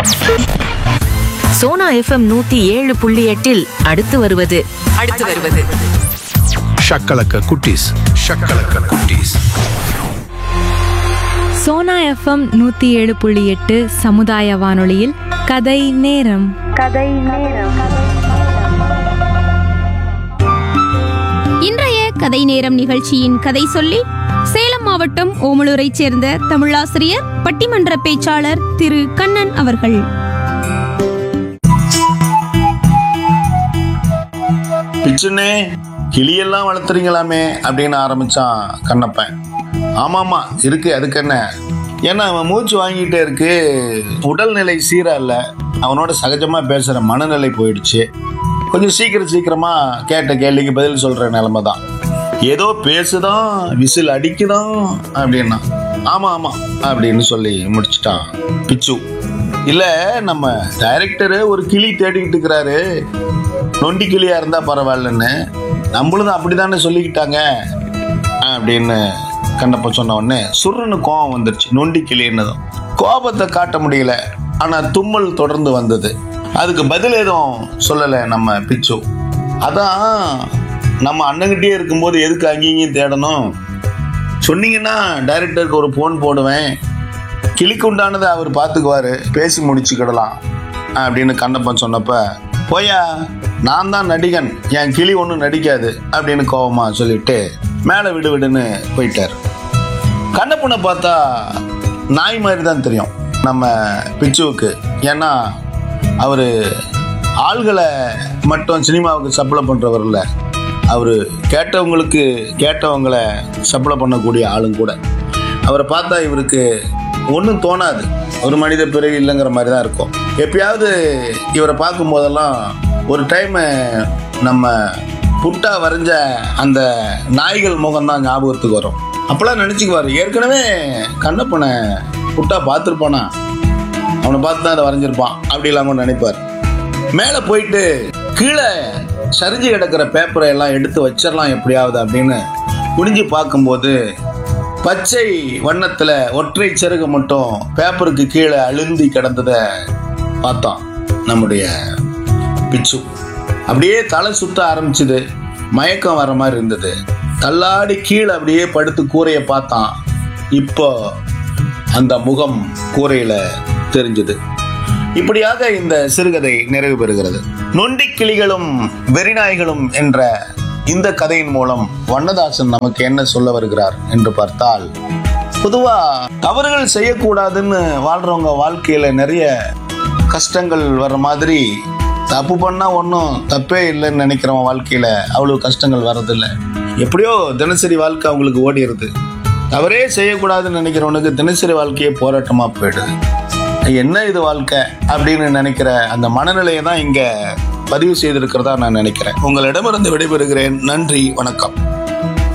Sona FM நூத்தி ஏழு புள்ளி எட்டில் அடுத்து வருவது அடுத்து வருவது ஷக்கலக்க குட்டீஸ் ஷக்கலக்க குட்டீஸ் சோனா எஃப்எம் நூற்றி ஏழு புள்ளி எட்டு சமுதாய வானொலியில் கதை நேரம் இன்றைய கதை நேரம் நிகழ்ச்சியின் கதை சொல்லி சேலம் மாவட்டம் ஓமலூரைச் சேர்ந்த தமிழாசிரியர் பட்டிமன்ற பேச்சாளர் திரு கண்ணன் அவர்கள் பிச்சுனே கிளியெல்லாம் வளர்த்துறீங்களாமே அப்படின்னு ஆரம்பிச்சான் கண்ணப்பன் ஆமாமா இருக்கு அதுக்கு என்ன ஏன்னா அவன் மூச்சு வாங்கிட்டே இருக்கு உடல்நிலை சீரா இல்ல அவனோட சகஜமா பேசுற மனநிலை போயிடுச்சு கொஞ்சம் சீக்கிரம் சீக்கிரமா கேட்ட கேள்விக்கு பதில் சொல்ற நிலைமை தான் ஏதோ பேசுதான் விசில் அடிக்குதான் அப்படின்னா ஆமா ஆமா அப்படின்னு சொல்லி முடிச்சிட்டான் பிச்சு இல்ல நம்ம டைரக்டரு ஒரு கிளி தேடிக்கிட்டு இருக்கிறாரு நொண்டி கிளியா இருந்தா பரவாயில்லன்னு நம்மளும் தான் அப்படிதானே சொல்லிக்கிட்டாங்க அப்படின்னு கண்ணப்ப சொன்ன உடனே சுருன்னு கோபம் வந்துருச்சு நொண்டி கிளின்னதும் கோபத்தை காட்ட முடியல ஆனா தும்மல் தொடர்ந்து வந்தது அதுக்கு பதில் எதுவும் சொல்லலை நம்ம பிச்சு அதான் நம்ம அண்ணங்கிட்டே இருக்கும்போது எதுக்கு அங்கேயும் இங்கேயும் தேடணும் சொன்னீங்கன்னா டைரக்டருக்கு ஒரு ஃபோன் போடுவேன் கிளிக்கு உண்டானதை அவர் பார்த்துக்குவாரு பேசி முடிச்சுக்கிடலாம் அப்படின்னு கண்ணப்பன் சொன்னப்ப போயா நான் தான் நடிகன் என் கிளி ஒன்றும் நடிக்காது அப்படின்னு கோவமா சொல்லிட்டு மேலே விடு விடுன்னு போயிட்டார் கண்ணப்பனை பார்த்தா நாய் மாதிரி தான் தெரியும் நம்ம பிச்சுவுக்கு ஏன்னா அவர் ஆள்களை மட்டும் சினிமாவுக்கு சப்ளை பண்ணுறவர் இல்லை அவர் கேட்டவங்களுக்கு கேட்டவங்களை சப்ளை பண்ணக்கூடிய ஆளும் கூட அவரை பார்த்தா இவருக்கு ஒன்றும் தோணாது ஒரு மனித பிறவி இல்லைங்கிற மாதிரி தான் இருக்கும் எப்பயாவது இவரை பார்க்கும் போதெல்லாம் ஒரு டைம் நம்ம புட்டா வரைஞ்ச அந்த நாய்கள் முகம் தான் ஞாபகத்துக்கு வரும் அப்போல்லாம் நினச்சிக்குவார் ஏற்கனவே கண்ணப்பனை புட்டா பார்த்துருப்பானா அவனை பார்த்து தான் அதை வரைஞ்சிருப்பான் அப்படி இல்லாமல் நினைப்பார் மேலே போயிட்டு கீழே சரிஞ்சு கிடக்கிற பேப்பரை எல்லாம் எடுத்து வச்சிடலாம் எப்படியாவது அப்படின்னு குனிஞ்சு பார்க்கும்போது பச்சை வண்ணத்துல ஒற்றை சிறகு மட்டும் பேப்பருக்கு கீழே அழுந்தி கிடந்ததை பார்த்தோம் நம்முடைய பிச்சு அப்படியே தலை சுத்த ஆரம்பிச்சுது மயக்கம் வர மாதிரி இருந்தது தள்ளாடி கீழே அப்படியே படுத்து கூரையை பார்த்தான் இப்போ அந்த முகம் கூரையில தெரிஞ்சது இப்படியாக இந்த சிறுகதை நிறைவு பெறுகிறது நொண்டி கிளிகளும் வெறிநாய்களும் என்ற இந்த கதையின் மூலம் வண்ணதாசன் நமக்கு என்ன சொல்ல வருகிறார் என்று பார்த்தால் பொதுவா தவறுகள் செய்யக்கூடாதுன்னு வாழ்றவங்க வாழ்க்கையில நிறைய கஷ்டங்கள் வர்ற மாதிரி தப்பு பண்ணா ஒன்றும் தப்பே இல்லைன்னு நினைக்கிறவன் வாழ்க்கையில அவ்வளவு கஷ்டங்கள் வர்றதில்லை எப்படியோ தினசரி வாழ்க்கை அவங்களுக்கு ஓடிடுது தவறே செய்யக்கூடாதுன்னு நினைக்கிறவனுக்கு தினசரி வாழ்க்கையே போராட்டமா போயிடுது என்ன இது வாழ்க்கை அப்படின்னு நினைக்கிற அந்த மனநிலையை தான் இங்க பதிவு செய்திருக்கிறதா நான் நினைக்கிறேன் உங்களிடமிருந்து விடைபெறுகிறேன் நன்றி வணக்கம்